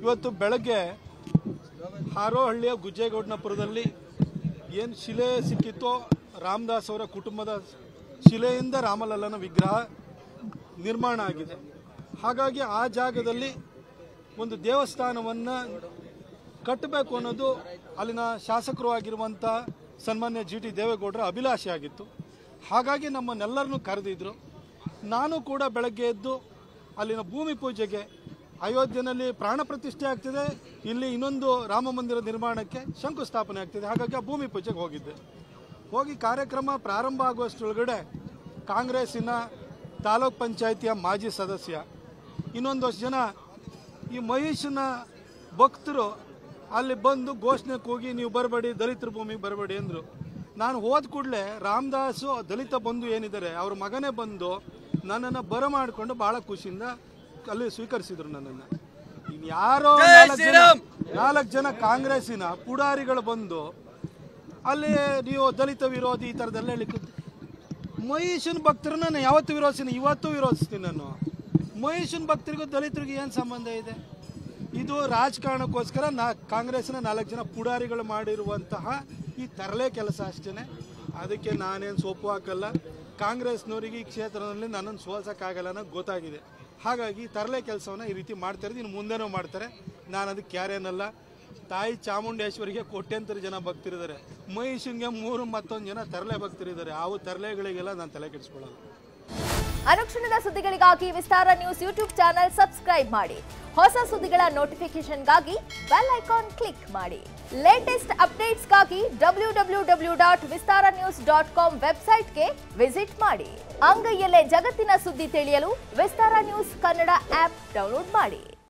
ಇವತ್ತು ಬೆಳಗ್ಗೆ ಹಾರೋಹಳ್ಳಿಯ ಗುಜ್ಜೇಗೌಡನಪುರದಲ್ಲಿ ಏನು ಶಿಲೆ ಸಿಕ್ಕಿತ್ತೋ ರಾಮದಾಸ್ ಅವರ ಕುಟುಂಬದ ಶಿಲೆಯಿಂದ ರಾಮಲಲ್ಲನ ವಿಗ್ರಹ ನಿರ್ಮಾಣ ಆಗಿದೆ ಹಾಗಾಗಿ ಆ ಜಾಗದಲ್ಲಿ ಒಂದು ದೇವಸ್ಥಾನವನ್ನು ಕಟ್ಟಬೇಕು ಅನ್ನೋದು ಅಲ್ಲಿನ ಶಾಸಕರು ಆಗಿರುವಂಥ ಸನ್ಮಾನ್ಯ ಜಿ ಟಿ ದೇವೇಗೌಡರ ಅಭಿಲಾಷೆ ಆಗಿತ್ತು ಹಾಗಾಗಿ ನಮ್ಮನ್ನೆಲ್ಲರನ್ನು ಕರೆದಿದ್ರು ನಾನು ಕೂಡ ಬೆಳಗ್ಗೆ ಎದ್ದು ಅಲ್ಲಿನ ಭೂಮಿ ಪೂಜೆಗೆ ಅಯೋಧ್ಯೆಯಲ್ಲಿ ಪ್ರಾಣ ಪ್ರತಿಷ್ಠೆ ಆಗ್ತಿದೆ ಇಲ್ಲಿ ಇನ್ನೊಂದು ರಾಮ ಮಂದಿರ ನಿರ್ಮಾಣಕ್ಕೆ ಶಂಕುಸ್ಥಾಪನೆ ಆಗ್ತಿದೆ ಹಾಗಾಗಿ ಆ ಭೂಮಿ ಪೂಜೆಗೆ ಹೋಗಿದ್ದೆ ಹೋಗಿ ಕಾರ್ಯಕ್ರಮ ಪ್ರಾರಂಭ ಆಗುವಷ್ಟರೊಳಗಡೆ ಕಾಂಗ್ರೆಸ್ಸಿನ ತಾಲೂಕ್ ಪಂಚಾಯಿತಿಯ ಮಾಜಿ ಸದಸ್ಯ ಇನ್ನೊಂದಷ್ಟು ಜನ ಈ ಮಹೇಶನ ಭಕ್ತರು ಅಲ್ಲಿ ಬಂದು ಘೋಷಣೆ ಕೂಗಿ ನೀವು ಬರಬೇಡಿ ದಲಿತರ ಭೂಮಿಗೆ ಬರಬೇಡಿ ಅಂದರು ನಾನು ಹೋದ ಕೂಡಲೇ ರಾಮದಾಸು ದಲಿತ ಬಂಧು ಏನಿದ್ದಾರೆ ಅವ್ರ ಮಗನೇ ಬಂದು ನನ್ನನ್ನು ಬರಮಾಡಿಕೊಂಡು ಭಾಳ ಖುಷಿಯಿಂದ ಅಲ್ಲಿ ಸ್ವೀಕರಿಸಿದ್ರು ನನ್ನನ್ನು ಇನ್ನು ಯಾರೋ ನಾಲ್ಕು ಜನ ನಾಲ್ಕು ಜನ ಕಾಂಗ್ರೆಸ್ಸಿನ ಪುಡಾರಿಗಳು ಬಂದು ಅಲ್ಲಿ ನೀವು ದಲಿತ ವಿರೋಧಿ ಈ ಥರದ್ದೆಲ್ಲ ಹೇಳಿಕ್ಕೆ ಮಹೇಶನ್ ಭಕ್ತರನ್ನ ನಾನು ಯಾವತ್ತೂ ವಿರೋಧಿಸ್ತೀನಿ ಇವತ್ತು ವಿರೋಧಿಸ್ತೀನಿ ನಾನು ಮಹೇಶನ್ ಭಕ್ತರಿಗೂ ದಲಿತರಿಗೂ ಏನು ಸಂಬಂಧ ಇದೆ ಇದು ರಾಜಕಾರಣಕ್ಕೋಸ್ಕರ ನಾ ಕಾಂಗ್ರೆಸ್ನ ನಾಲ್ಕು ಜನ ಪುಡಾರಿಗಳು ಮಾಡಿರುವಂತಹ ಈ ತರಲೆ ಕೆಲಸ ಅಷ್ಟೇ ಅದಕ್ಕೆ ನಾನೇನು ಸೊಪ್ಪು ಹಾಕಲ್ಲ ಕಾಂಗ್ರೆಸ್ನವರಿಗೆ ಈ ಕ್ಷೇತ್ರದಲ್ಲಿ ನನ್ನನ್ನು ಸೋಲ್ಸೋಕ್ಕಾಗಲ್ಲ ಅನ್ನೋದು ಗೊತ್ತಾಗಿದೆ ಹಾಗಾಗಿ ತರಲೆ ಕೆಲಸವನ್ನ ಈ ರೀತಿ ಮಾಡ್ತಾರೆ ಇನ್ನು ಮುಂದೆನೂ ಮಾಡ್ತಾರೆ ನಾನು ಅದಕ್ಕೆ ಕ್ಯಾರೇನಲ್ಲ ತಾಯಿ ಚಾಮುಂಡೇಶ್ವರಿಗೆ ಕೋಟ್ಯಂತರ ಜನ ಭಕ್ತರಿದ್ದಾರೆ ಮಹಿಷನ್ಗೆ ಮೂರು ಮತ್ತೊಂದು ಜನ ತರಲೆ ಭಕ್ತರಿದ್ದಾರೆ ಅವು ತರಲೆಗಳಿಗೆಲ್ಲ ನಾನು ತಲೆ ಕೆಡಿಸ್ಕೊಳ್ಳಲ್ಲ ಅನುಕ್ಷಣದ ಸುದ್ದಿಗಳಿಗಾಗಿ Vistara news YouTube channel subscribe ಮಾಡಿ ಹೊಸ ಸುದ್ದಿಗಳ ನೋಟಿಫಿಕೇಶನ್ಗಾಗಿ ಬೆಲ್ ಐಕಾನ್ ಕ್ಲಿಕ್ ಮಾಡಿ ಲೇಟೆಸ್ಟ್ ಅಪ್ಡೇಟ್ಸ್ಗಾಗಿ W W W dot Vistara news dot com ವೆಬ್ಸೈಟ್ಗೆ ವಿಸಿಟ್ ಮಾಡಿ ಅಂಗೈಯಲ್ಲೇ ಜಗತ್ತಿನ ಸುದ್ದಿ ತಿಳಿಯಲು Vistara news Kannada app download ಮಾಡಿ